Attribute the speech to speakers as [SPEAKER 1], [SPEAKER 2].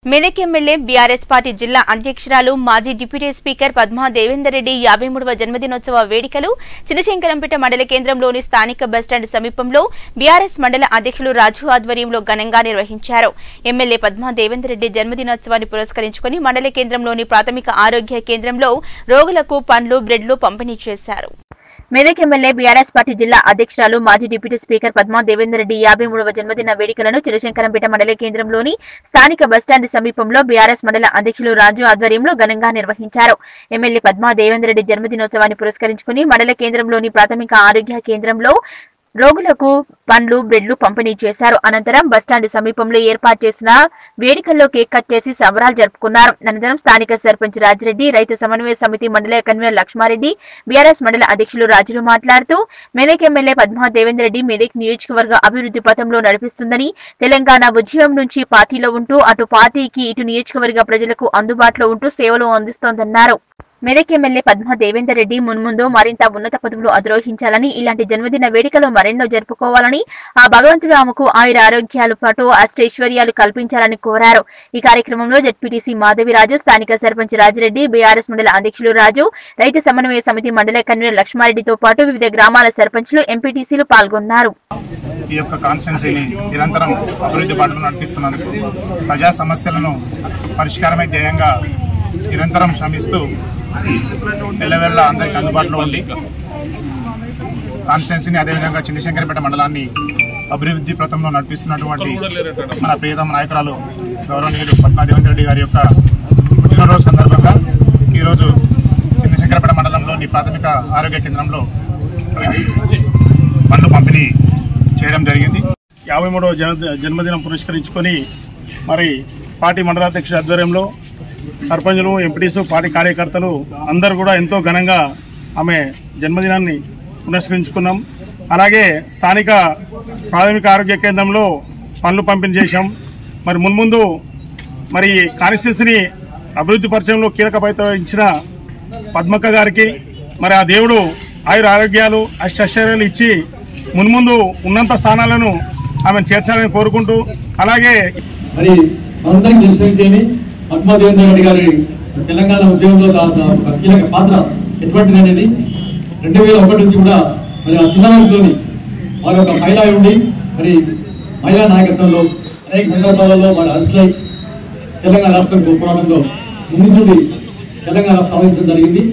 [SPEAKER 1] Medak MLA BRS party జిల్లా అధ్యక్షురాలు మాజీ డిప్యూటీ స్పీకర్ పద్మా దేవేందర్ రెడ్డి యాభై మూడవ జన్మదినోత్సవ వేడుకలు చినశంకరంపేట మండల కేంద్రంలోని స్థానిక బస్టాండ్ సమీపంలో బీఆర్ఎస్ మండల అధ్యక్షులు రాజు ఆధ్వర్యంలో ఘనంగా నిర్వహించారు ఎమ్మెల్యే పద్మా దేవేందర్ రెడ్డి జన్మదినోత్సవాన్ని పురస్కరించుకుని మండల కేంద్రంలోని ప్రాథమిక ఆరోగ్య కేంద్రంలో రోగులకు పండ్లు బ్రెడ్లు పంపిణీ చేశారు మెదక్ ఎమ్మెల్యే బీఆర్ఎస్ పార్టీ జిల్లా అధ్యక్షురాలు మాజీ డిప్యూటీ స్పీకర్ పద్మా దేవేందర్ రెడ్డి యాభై మూడవ జన్మదిన వేడుకలను చిరశంకరంపేట మండల కేంద్రంలోని స్థానిక బస్టాండ్ సమీపంలో బీఆర్ఎస్ మండల అధ్యక్షులు రాజు ఆధ్వర్యంలో ఘనంగా నిర్వహించారు ఎమ్మెల్యే పద్మా దేవేందర్ రెడ్డి జన్మదినోత్సవాన్ని పురస్కరించుకుని మండల కేంద్రంలోని ప్రాథమిక ఆరోగ్య కేంద్రంలో రోగులకు పండ్లు బ్రెడ్లు పంపిణీ చేశారు అనంతరం బస్టాండ్ సమీపంలో ఏర్పాటు చేసిన వేడుకల్లో కేక్ కట్ చేసి సంబరాలు జరుపుకున్నారు అనంతరం స్థానిక సర్పంచ్ రాజిరెడ్డి రైతు సమన్వయ సమితి మండల కన్వీనర్ లక్ష్మారెడ్డి బీఆర్ఎస్ మండల అధ్యక్షులు రాజులు మాట్లాడుతూ మెదక్ ఎమ్మెల్యే పద్మా దేవేందర్ రెడ్డి మెదక్ నియోజకవర్గ అభివృద్ధి పథంలో నడిపిస్తుందని తెలంగాణ ఉద్యమం నుంచి పార్టీలో ఉంటూ అటు పార్టీకి ఇటు నియోజకవర్గ ప్రజలకు అందుబాటులో ఉంటూ సేవలు అందిస్తోందన్నారు మెదక్ ఎమ్మెల్యే పద్మా దేవేందర్ రెడ్డి మున్ముందు మరింత ఉన్నత పదవులు అధిరోహించాలని ఇలాంటి జన్మదిన వేడుకలు మరెన్నో జరుపుకోవాలని ఆ భగవంతుడు ఆమెకు ఆయుర ఆరోగ్యాలు పాటు అష్టైశ్వర్యాలు కల్పించాలని కోరారు ఈ కార్యక్రమంలో జడ్పీటీసీ మాధవిరాజు స్థానిక సర్పంచ్ రాజిరెడ్డి బీఆర్ఎస్ మండల అధ్యక్షులు రాజు రైతు సమన్వయ సమితి మండల కన్వీనర్ లక్ష్మారెడ్డితో పాటు వివిధ గ్రామాల సర్పంచ్లు ఎంపీటీసీలు పాల్గొన్నారు
[SPEAKER 2] ఈ యొక్క కాన్స్టిట్యున్సీని నిరంతరం అభివృద్ధి బాటలో నడిపిస్తున్నందుకు ప్రజా సమస్యలను పరిష్కారమే ధ్యేయంగా నిరంతరం శ్రమిస్తూ ఎల్లవెల్ల అందరికీ అందుబాటులో ఉండి కాన్స్టిట్యున్సీని అదేవిధంగా చిన్నశంకరపేట మండలాన్ని అభివృద్ధి పథంలో నడిపిస్తున్నటువంటి మన ప్రియతమ నాయకురాలు గౌరవనీయులు పద్మాదేవేంద్ర రెడ్డి గారి యొక్క పుట్టినరోజు సందర్భంగా ఈరోజు చిన్నశంకరపేట మండలంలోని ప్రాథమిక ఆరోగ్య కేంద్రంలో పండ్లు పంపిణీ చేయడం జరిగింది
[SPEAKER 3] యాభై మూడవ జన జన్మదినం పురస్కరించుకొని మరి పార్టీ మండలాధ్యక్షుడి ఆధ్వర్యంలో సర్పంచులు ఎంపీటీసు పార్టీ కార్యకర్తలు అందరూ కూడా ఎంతో ఘనంగా ఆమె జన్మదినాన్ని పురస్కరించుకున్నాం అలాగే స్థానిక ప్రాథమిక ఆరోగ్య కేంద్రంలో పనులు పంపిణీ చేశాం మరి మున్ముందు మరి కాన్స్టిట్యూన్సీని అభివృద్ధి పరిచయంలో కీలక పాత్ర వహించిన పద్మక్క గారికి మరి ఆ దేవుడు ఆయుర ఆరోగ్యాలు అష్టైశ్వర్యాలు ఇచ్చి మున్ముందు ఉన్నంత స్థానాలను ఆమెను చేర్చాలని కోరుకుంటూ అలాగే
[SPEAKER 4] మరి మనందరికీ తెలిసిన విషయమే పద్మాదేవేంద్ర రెడ్డి గారి తెలంగాణ ఉద్యమంలో దా- దా- ఒక కీలక పాత్ర ఎటువంటిది అనేది రెండు వేల ఒకటి నుంచి కూడా మరి ఆ చిన్న వయసులోని వారి ఒక మహిళ అయి ఉండి మరి మహిళా నాయకత్వంలో అనేక సందర్భాలలో వారు అరెస్టులై తెలంగాణ రాష్ట్రం పోరాటంలో ముందుండి తెలంగాణ సాధించడం జరిగింది